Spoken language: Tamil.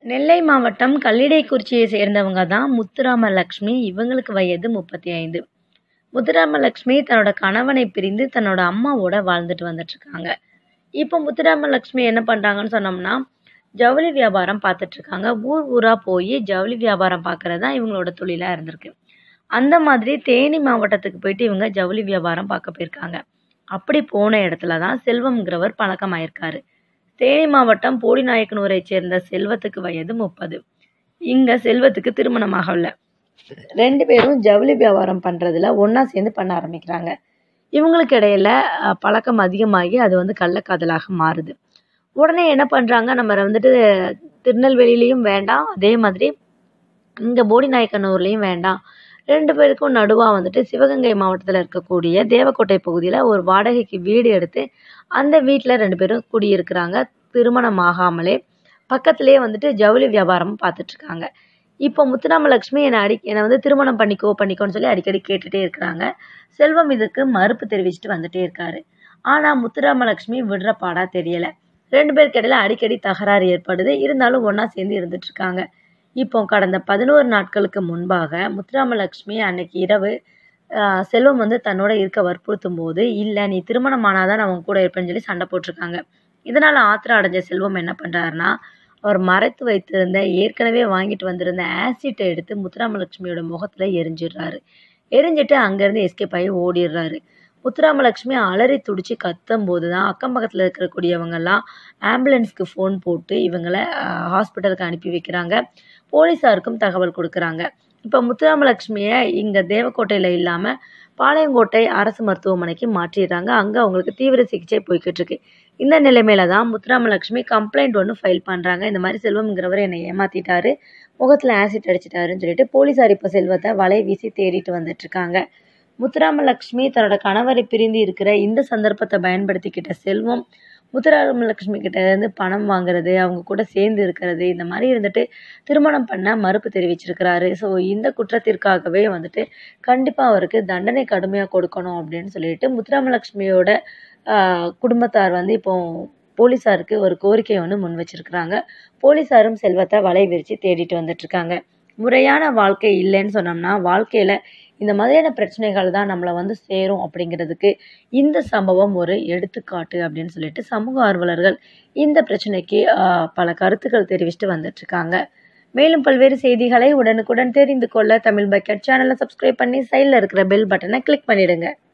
நெல்லை மாவட்டம் கல்லிடைக்குறிச்சியை சேர்ந்தவங்க தான் முத்துராமலக்ஷ்மி இவங்களுக்கு வயது முப்பத்தி ஐந்து முத்துராமலக்ஷ்மி தன்னோட கணவனை பிரிந்து தன்னோட அம்மாவோட வாழ்ந்துட்டு வந்துட்டுருக்காங்க இப்போ முத்துராமலக்ஷ்மி என்ன பண்ணுறாங்கன்னு சொன்னோம்னா ஜவுளி வியாபாரம் பார்த்துட்ருக்காங்க ஊர் ஊராக போய் ஜவுளி வியாபாரம் பார்க்குறது தான் இவங்களோட தொழிலாக இருந்திருக்கு அந்த மாதிரி தேனி மாவட்டத்துக்கு போயிட்டு இவங்க ஜவுளி வியாபாரம் பார்க்க போயிருக்காங்க அப்படி போன இடத்துல தான் செல்வம்ங்கிறவர் பழக்கமாயிருக்காரு தேனி மாவட்டம் போடிநாயக்கனூரை சேர்ந்த செல்வத்துக்கு வயது முப்பது இங்கே செல்வத்துக்கு திருமணம் ஆகல ரெண்டு பேரும் ஜவுளி வியாபாரம் பண்ணுறதுல ஒன்றா சேர்ந்து பண்ண ஆரம்பிக்கிறாங்க இவங்களுக்கு இடையில அஹ், பழக்கம் அதிகமாகி அது வந்து கள்ளக்காதலாக மாறுது உடனே என்ன பண்ணுறாங்க நம்ம வந்துட்டு திருநெல்வேலியிலையும் வேண்டாம் அதே மாதிரி இங்கே போடிநாயக்கனூர்லேயும் வேண்டாம் ரெண்டு பேருக்கும் நடுவாக வந்துட்டு சிவகங்கை மாவட்டத்தில் இருக்கக்கூடிய தேவக்கோட்டை பகுதியில் ஒரு வாடகைக்கு வீடு எடுத்து அந்த வீட்டில் ரெண்டு பேரும் குடியிருக்கிறாங்க திருமணம் ஆகாமலே பக்கத்துலேயே வந்துட்டு ஜவுளி வியாபாரமும் பார்த்துட்ருக்காங்க இப்போ முத்துராமலட்சுமி என்னை அடி என்னை வந்து திருமணம் பண்ணிக்கோ பண்ணிக்கோன்னு சொல்லி அடிக்கடி கேட்டுகிட்டே இருக்கிறாங்க செல்வம் இதுக்கு மறுப்பு தெரிவிச்சுட்டு வந்துட்டே இருக்காரு ஆனால் முத்துராமலட்சுமி விடுற பாடா தெரியலை ரெண்டு பேருக்கு இடையில அடிக்கடி தகராறு ஏற்படுது இருந்தாலும் ஒன்றா சேர்ந்து இருந்துட்டு இருக்காங்க இப்போ கடந்த பதினோரு நாட்களுக்கு முன்பாக முத்துராமலட்சுமி அன்னைக்கு இரவு ஆஹ், செல்வம் வந்து தன்னோட இருக்க வற்புறுத்தும் போது இல்லை நீ திருமணம் ஆனாதான் நான் உன் கூட இருப்பேன்னு சொல்லி சண்டை போட்டிருக்காங்க இதனால் ஆத்திரம் அடைஞ்ச செல்வம் என்ன பண்ணுறாருன்னா அவர் மறைத்து வைத்திருந்த ஏற்கனவே வாங்கிட்டு வந்திருந்த ஆசிட்டை எடுத்து முத்துராமலட்சுமியோட முகத்தில் எரிஞ்சிடுறாரு எரிஞ்சிட்டு அங்கேருந்து எஸ்கேப் ஆகி ஓடிடுறாரு முத்துராமலட்சுமி அலறி துடிச்சு கத்தும் போது தான் அக்கம் பக்கத்தில் இருக்கக்கூடியவங்கெல்லாம் ஆம்புலன்ஸ்க்கு ஃபோன் போட்டு இவங்களை ஹாஸ்பிட்டலுக்கு அனுப்பி வைக்கிறாங்க போலீஸாருக்கும் தகவல் கொடுக்குறாங்க இப்போ முத்துராமலட்சுமியை இங்கே தேவக்கோட்டையில் இல்லாமல் பாளையங்கோட்டை அரசு மருத்துவமனைக்கு மாற்றிடுறாங்க அங்கே அவங்களுக்கு தீவிர சிகிச்சை போய்கிட்டு இருக்கு இந்த நிலைமையில தான் முத்துராமலட்சுமி கம்ப்ளைண்ட் ஒன்று ஃபைல் பண்ணுறாங்க இந்த மாதிரி செல்வம்ங்கிறவர் என்னை ஏமாத்திட்டாரு முகத்தில் ஆசிட் அடிச்சிட்டாருன்னு சொல்லிட்டு போலீஸார் இப்போ செல்வத்தை வலை வீசி தேடிட்டு வந்துட்டு இருக்காங்க முத்துராமலட்சுமி தன்னோட கணவரை பிரிந்து இருக்கிற இந்த சந்தர்ப்பத்தை பயன்படுத்திக்கிட்ட செல்வம் முத்துராமலட்சுமி கிட்ட இருந்து பணம் வாங்குறது அவங்க கூட சேர்ந்து இருக்கிறது இந்த மாதிரி இருந்துட்டு திருமணம் பண்ண மறுப்பு தெரிவிச்சிருக்கிறாரு ஸோ இந்த குற்றத்திற்காகவே வந்துட்டு கண்டிப்பாக அவருக்கு தண்டனை கடுமையாக கொடுக்கணும் அப்படின்னு சொல்லிட்டு முத்துராமலட்சுமியோட ஆஹ், குடும்பத்தார் வந்து இப்போ போலீஸாருக்கு ஒரு கோரிக்கை ஒன்று முன் வச்சிருக்கிறாங்க போலீஸாரும் செல்வத்தை வலை விரித்து தேடிட்டு வந்துட்டு இருக்காங்க முறையான வாழ்க்கை இல்லைன்னு சொன்னோம்னா வாழ்க்கையில் இந்த மாதிரியான பிரச்சனைகள் தான் நம்மளை வந்து சேரும் அப்படிங்கிறதுக்கு இந்த சம்பவம் ஒரு எடுத்துக்காட்டு அப்படின்னு சொல்லிட்டு சமூக ஆர்வலர்கள் இந்த பிரச்சனைக்கு ஆஹ், பல கருத்துக்கள் தெரிவிச்சுட்டு வந்துட்டு இருக்காங்க மேலும் பல்வேறு செய்திகளை உடனுக்குடன் தெரிந்து கொள்ள தமிழ் பக்கெட் சேனலை சப்ஸ்கிரைப் பண்ணி சைடில் இருக்கிற பெல் பட்டனை கிளிக் பண்ணிடுங்க